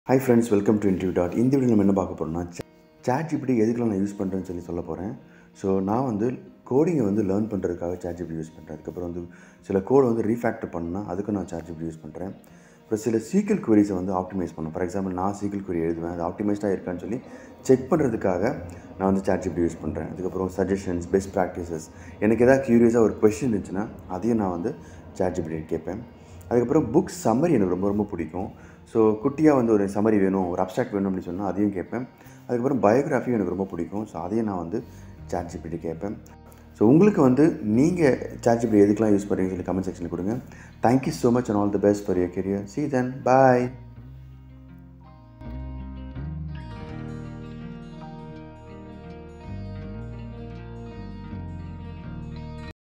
high friends welcome to interview dot இந்த video நம்ம என்ன பார்க்க போகிறோம்னா சேட் ஜிபிடி எதுக்கெல்லாம் நான் யூஸ் பண்ணுறேன்னு சொல்லி சொல்ல போகிறேன் ஸோ நான் வந்து கோடிங்கை வந்து லேர்ன் பண்ணுறதுக்காக சேட் ஜிபிடி யூஸ் பண்ணுறேன் அதுக்கப்புறம் வந்து சில கோடை வந்து ரீஃபேக்டர் பண்ணால் அதுக்கு நான் சேட் ஜிபிடி யூஸ் பண்ணுறேன் அப்புறம் சில சீக்கிள் குவரிஸை வந்து ஆப்டிமைஸ் பண்ணேன் ஃபார் எக்ஸாம்பிள் நான் சீக்கிள் குவரி எழுதுவேன் அது ஆப்டிமைஸ்டாக இருக்கான்னு சொல்லி செக் பண்ணுறதுக்காக நான் வந்து சேட் ஜிபிடி யூஸ் பண்ணுறேன் அதுக்கப்புறம் சஜஷன்ஸ் பெஸ்ட் ப்ராக்டிசஸ் எனக்கு எதாவது க்யூரியஸாக ஒரு கொஷின் இருந்துச்சுன்னா அதையும் நான் வந்து சேட் ஜிபிடி கேட்பேன் அதுக்கப்புறம் புக் சம்மரி எனக்கு ரொம்ப ரொம்ப பிடிக்கும் ஸோ குட்டியாக வந்து ஒரு சம்மரி வேணும் ஒரு அப்சாக்ட் வேணும் அப்படின்னு சொன்னால் அதையும் கேட்பேன் அதுக்கப்புறம் பயோகிராஃபியும் எனக்கு ரொம்ப பிடிக்கும் ஸோ அதையும் நான் வந்து சேட் ஜிபிடி கேட்பேன் ஸோ உங்களுக்கு வந்து நீங்கள் சேட் ஜிபிடி எதுக்கெலாம் யூஸ் பண்ணுறீங்கன்னு சொல்லி கமெண்ட் செக்ஷனில் கொடுங்க thank you so much and all the best for your career see then bye